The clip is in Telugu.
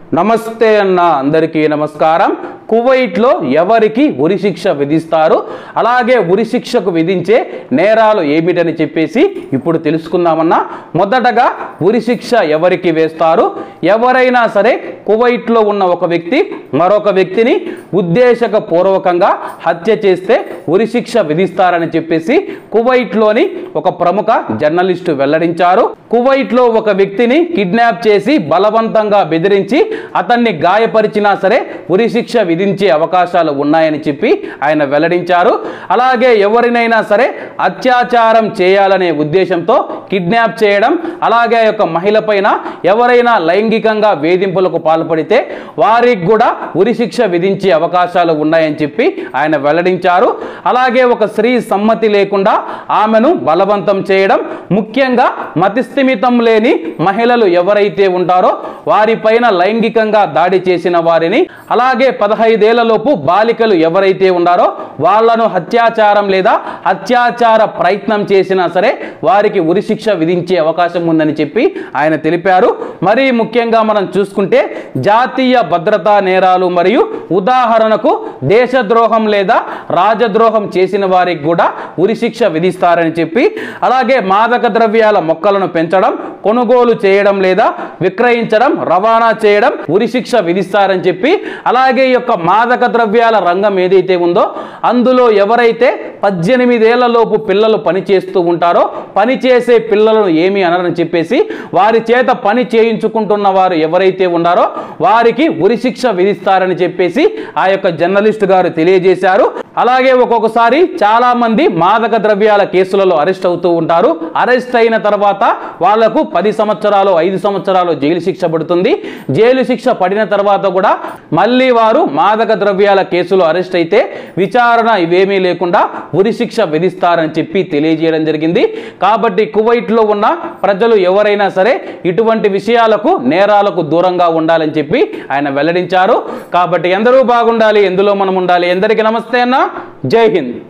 నమస్తే అన్న అందరికీ నమస్కారం కువైట్లో ఎవరికి ఉరి శిక్ష విధిస్తారు అలాగే ఉరి శిక్షకు విధించే నేరాలు ఏమిటని చెప్పేసి ఇప్పుడు తెలుసుకుందామన్నా మొదటగా ఉరి శిక్ష ఎవరికి వేస్తారు ఎవరైనా సరే కువైట్లో ఉన్న ఒక వ్యక్తి మరొక వ్యక్తిని ఉద్దేశక పూర్వకంగా హత్య చేస్తే ఉరి శిక్ష విధిస్తారని చెప్పేసి కువైట్లోని ఒక ప్రముఖ జర్నలిస్టు వెల్లడించారు కువైట్లో ఒక వ్యక్తిని కిడ్నాప్ చేసి బలవంతంగా బెదిరించి అతన్ని గాయపరిచినా సరే ఉరి శిక్ష విధించే అవకాశాలు ఉన్నాయని చెప్పి ఆయన వెల్లడించారు అలాగే ఎవరినైనా సరే అత్యాచారం చేయాలనే ఉద్దేశంతో కిడ్నాప్ చేయడం అలాగే ఆ యొక్క మహిళ పైన ఎవరైనా లైంగికంగా వేధింపులకు పాల్పడితే వారికి కూడా ఉరి శిక్ష విధించే అవకాశాలు ఉన్నాయని చెప్పి ఆయన వెల్లడించారు అలాగే ఒక స్త్రీ సమ్మతి లేకుండా ఆమెను బలవంతం చేయడం ముఖ్యంగా మతిస్థిమితం లేని మహిళలు ఎవరైతే ఉంటారో వారిపైన లైంగికంగా దాడి చేసిన వారిని అలాగే పదహైదేళ్లలోపు బాలికలు ఎవరైతే ఉన్నారో వాళ్ళను హత్యాచారం లేదా అత్యాచార ప్రయత్నం చేసినా సరే వారికి ఉరిశిక్ష విధించే అవకాశం ఉందని చెప్పి ఆయన తెలిపారు మరీ ముఖ్యంగా మనం చూసుకుంటే జాతీయ భద్రతా నేరాలు మరియు ఉదాహరణకు దేశద్రోహం లేదా రాజద్రోహం చేసిన వారికి కూడా ఉరిశిక్ష విధిస్తారని చెప్పి అలాగే మాదక ద్రవ్యాల మొక్కలను పెంచడం కొనుగోలు చేయడం లేదా విక్రయించడం రవాణా చేయడం ఉరిశిక్ష విధిస్తారని చెప్పి అలాగే ఈ యొక్క మాదక ద్రవ్యాల రంగం ఏదైతే ఉందో అందులో ఎవరైతే పద్దెనిమిదేళ్ల లోపు పిల్లలు పని చేస్తూ ఉంటారో పని చేసే పిల్లలను ఏమి అనరని చెప్పేసి వారి చేత పని చేయించుకుంటున్న వారు ఎవరైతే ఉన్నారో వారికి ఉరిశిక్ష విధిస్తారని చెప్పేసి ఆ యొక్క జర్నలిస్ట్ గారు తెలియజేశారు అలాగే ఒక్కొక్కసారి చాలా మంది మాదక ద్రవ్యాల కేసులలో అరెస్ట్ అవుతూ ఉంటారు అరెస్ట్ అయిన తర్వాత వాళ్లకు పది సంవత్సరాలు ఐదు సంవత్సరాలు జైలు శిక్ష పడుతుంది జైలు శిక్ష పడిన తర్వాత కూడా మళ్ళీ వారు మాదక ద్రవ్యాల కేసులో అరెస్ట్ అయితే విచారణ ఇవేమీ లేకుండా ఉరి శిక్ష విధిస్తారని చెప్పి తెలియజేయడం జరిగింది కాబట్టి కువైట్లో ఉన్న ప్రజలు ఎవరైనా సరే ఇటువంటి విషయాలకు నేరాలకు దూరంగా ఉండాలని చెప్పి ఆయన వెల్లడించారు కాబట్టి ఎందరూ బాగుండాలి ఎందులో మనం ఉండాలి ఎందరికీ నమస్తే అన్న జై హింద్